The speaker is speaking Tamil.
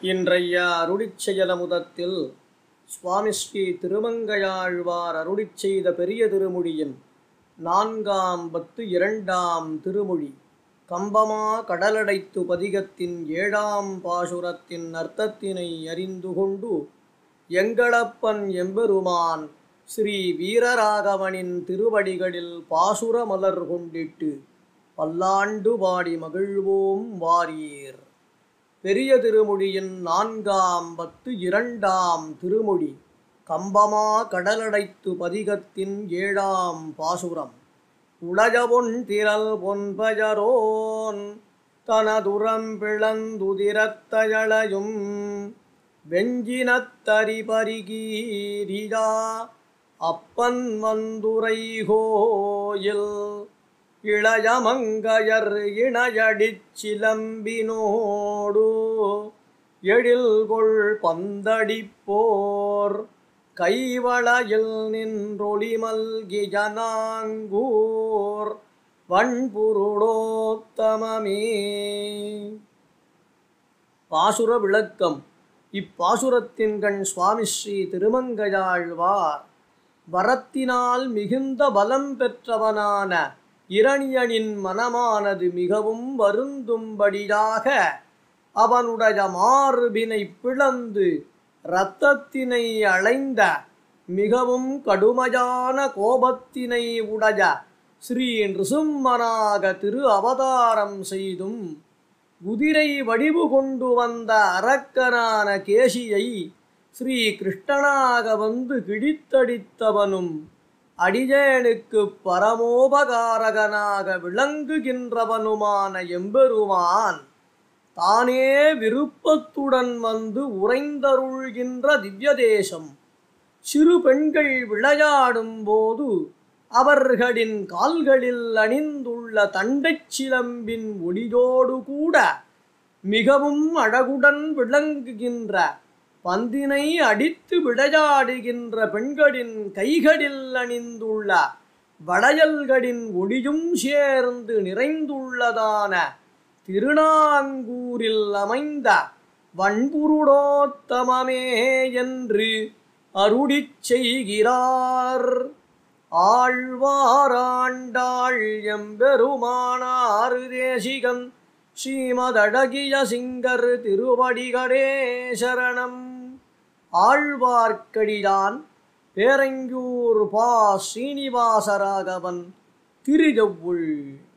இன்றைய அருளிச் செயலமுதத்தில் சுவாமி ஸ்ரீ திருமங்கையாழ்வார் அருளிச் செய்த பெரிய திருமொழியின் நான்காம் பத்து இரண்டாம் திருமொழி கம்பமா கடலடைத்து பதிகத்தின் ஏழாம் பாசுரத்தின் அர்த்தத்தினை அறிந்து கொண்டு எங்களப்பன் எம்பெருமான் ஸ்ரீ வீரராகவனின் திருவடிகளில் பாசுர மலர் கொண்டிட்டு பல்லாண்டு பாடி மகிழ்வோம் வாரீர் பெரிய திருமொழியின் நான்காம் பத்து இரண்டாம் திருமொழி கம்பமா கடலடைத்து பதிகத்தின் ஏழாம் பாசுரம் உளஜபொன் திரள் பொன்பஜரோன் தனதுரம் பிளந்துதிரத்தயளையும் வெஞ்சினத்தரி பரிகீரியா அப்பன் வந்துரை கோயில் இளையமங்கையர் இணையடிச் சிலம்பினோடு எழில்கொள் பந்தடிப்போர் கைவளையில் நின்றொளிமல்கி ஜனாங்கூர் வன்புருடோத்தமமே பாசுர விளக்கம் இப்பாசுரத்தின் கண் சுவாமி ஸ்ரீ திருமங்கையாழ்வார் வரத்தினால் மிகுந்த பலம் பெற்றவனான இரணியனின் மனமானது மிகவும் வருந்தும்படியாக அவனுடைய மார்பினை பிளந்து இரத்தத்தினை அளைந்த மிகவும் கடுமையான கோபத்தினை உடைய ஸ்ரீ நிருசிம்மனாக திரு அவதாரம் செய்தும் குதிரை வடிவு கொண்டு வந்த அரக்கனான கேசியை ஸ்ரீ கிருஷ்ணனாக வந்து கிழித்தடித்தவனும் அடியேனுக்கு பரமோபகாரகனாக விளங்குகின்றவனுமான எம்பெருமான் தானே விருப்பத்துடன் வந்து உறைந்தருள்கின்ற திவ்ய தேசம் சிறு பெண்கள் விளையாடும் போது அவர்களின் கால்களில் அணிந்துள்ள தண்டைச் சிலம்பின் ஒளியோடு கூட மிகவும் அழகுடன் விளங்குகின்ற பந்தினை அடித்து விளையாடுகின்ற பெண்களின் கைகளில் அணிந்துள்ள வளையல்களின் ஒளியும் சேர்ந்து நிறைந்துள்ளதான திருநாங்கூரில் அமைந்த வன்புருடோத்தமமே என்று அருளிச் செய்கிறார் ஆழ்வாராண்டாள் எம்பெருமானார் தேசிகன் ஸ்ரீமதழகிய சிங்கர் திருவடிகளே சரணம் ஆழ்வார்க்கடிதான் பேரங்கியூர் பா ஸ்ரீனிவாசராகவன் திருஜவுள்